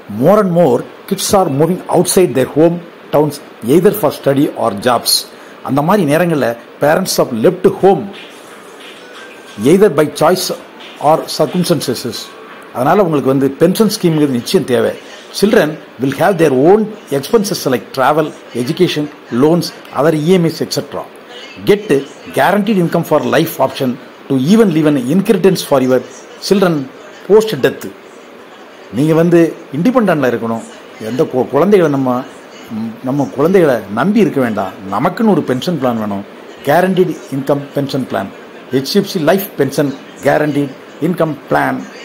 more and more kids are moving outside their home towns either for study or jobs அந்த மாதிரி நேரங்களில் parents of left home either by choice or circumstances அதனால் உங்களுக்கு வந்து pension ஸ்கீம்ங்கிறது நிச்சயம் தேவை children will have their own expenses like travel education loans other EMIs etcetera get guaranteed income for life option to even leave an inheritance for your children post death நீங்கள் வந்து இண்டிபெண்டில் இருக்கணும் எந்த கு- குழந்தைகளை நம்ம ம், நம்ம குழந்தைகளை நம்பி இருக்க வேண்டாம் நமக்குன்னு ஒரு பென்ஷன் பிளான் வேணும் guaranteed income pension plan HDFC life pension guaranteed income plan